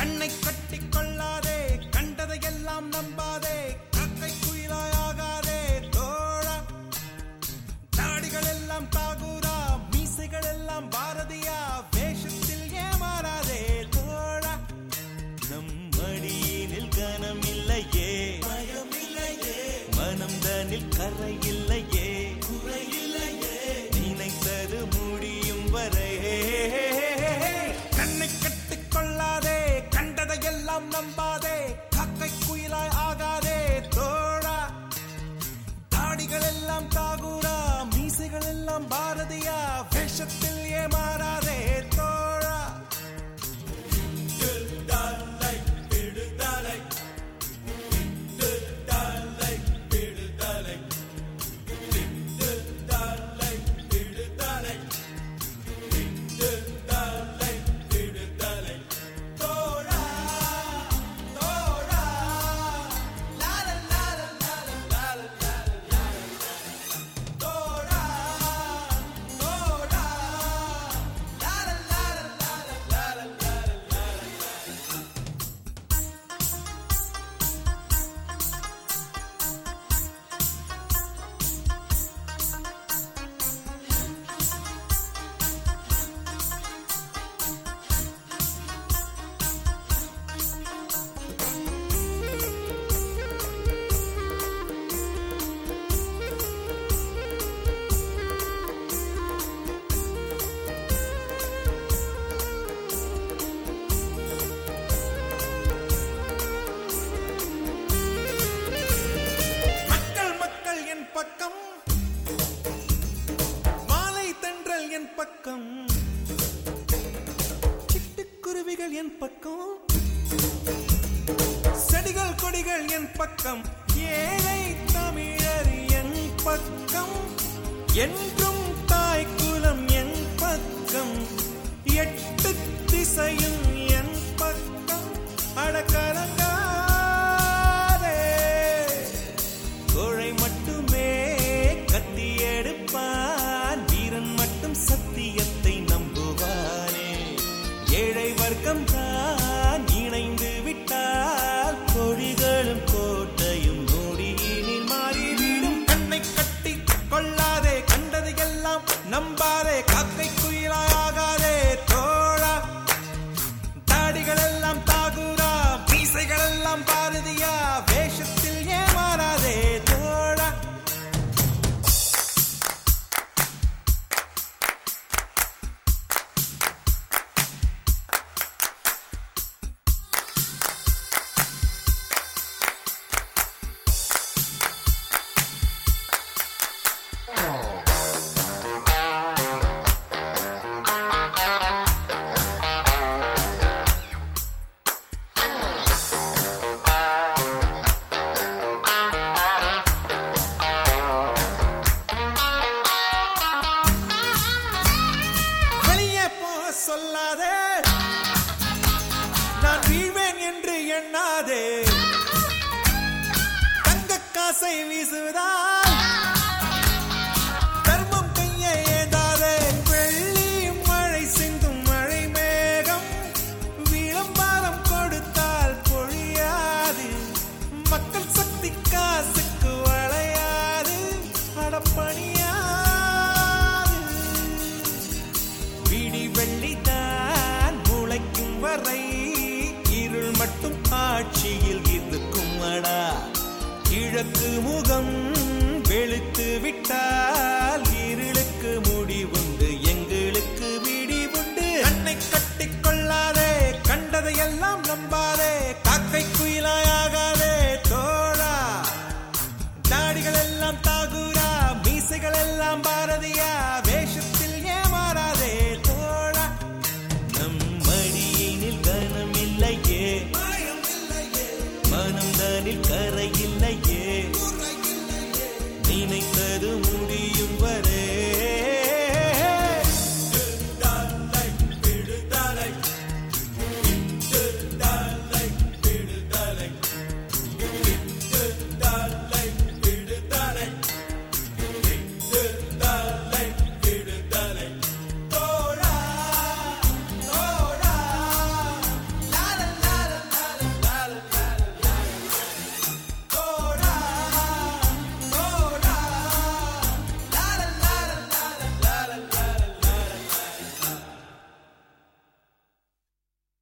கண்ணை கட்டிக் கொள்ளாதே கண்டதையெல்லாம் நம்பாதே காக்கை குயிலாயாகாதே தோழா தாடிகள் எல்லாம் தாகூரா மீசைகள் எல்லாம் பாரதியா வேஷத்தில் ஏமாறாதே தோழா நம் மடியினில் கனம் இல்லையே பயமில்லையே மனம் தனில் கரை இல்லையே குறையில்லையே நினைத்தது முடியும் வரை கண்ணை கட்டிக் கொள்ளாதே கண்டதையெல்லாம் நம்பாதே காக்கை குயிலாய் ஆகாதே தோழா தாடிகள் எல்லாம் தாகூரா மீசைகள் எல்லாம் பாரதியா வேஷத்தில் ஏமாறாதே தோழா விடுதலை, விடுதலை, விடுதலை, விடுதலை, விடுதலை, விடுதலை, விடுதலை, விடுதலை. தோழா, தோழா, லால, லால, லால, லால, லால, தோழா, தோழா, லால, லால, லால, லால, லால, லால. மக்கள் மக்கள் என் பக்கம் மாலை தென்றல் என் பக்கம் சிட்டுக்குருவிகள் என் பக்கம் செடிகள் கொடிகள் என் பக்கம் ஏழை தமிழர் என் பக்கம் என்றும் தாய் குலம் என் பக்கம் எட்டு திசையும் என் பக்கம் அடக்கலங்காதே கோழை மட்டுமே கத்தி எடுப்பான் வீரன் மட்டும் சத்தியத்தை நம்புவானே ஏழை வர்க்கம் தான் இணைந்து விட்டால் கொடிகளும் கோட்டையும் நொடியினில் மாறிவிடும் கண்ணை கட்டி கொள்ளாதே கண்டது எல்லாம் நம்பாதே காக்கை குயிலாகாதே தோழா தாடிகள் எல்லாம் தாகூரா மீசைகள் எல்லாம் பாரதியா வேஷத்தில் ஏமாறாதே தோழா வெளியே போக சொல்லாதே நான் வீழ்வேன் என்று எண்ணாதே தங்க காசை வீசுவதால் தர்மம் கையை ஏந்தாதே வெள்ளி மழை சிந்தும் மழை மேகம் விளம்பரம் கொடுத்தால் பொழியாது மக்கள் சக்தி காசுக்கு வளையாது அடப்பணியாது விடி வெள்ளிதான் முளைக்கும் வரை இருள் மட்டும் ஆட்சியில் இருக்கும் அடா கிழக்கு முகம் வெளுத்து விட்டால் இருளுக்கு முடிவுண்டு எங்களுக்கு விடிவுண்டு கண்ணை கட்டிக் கொள்ளாதே கண்டதையெல்லாம் நம்பாதே காக்கை குயிலாயாகாதே தோழா தாடிகள் எல்லாம் தாகூரா மீசைகள் எல்லாம் பாரதியா வேஷத்தில் ஏமாறாதே தோழா நம் மடியினில் கனம் இல்லையே மனம் தானில் கரையில்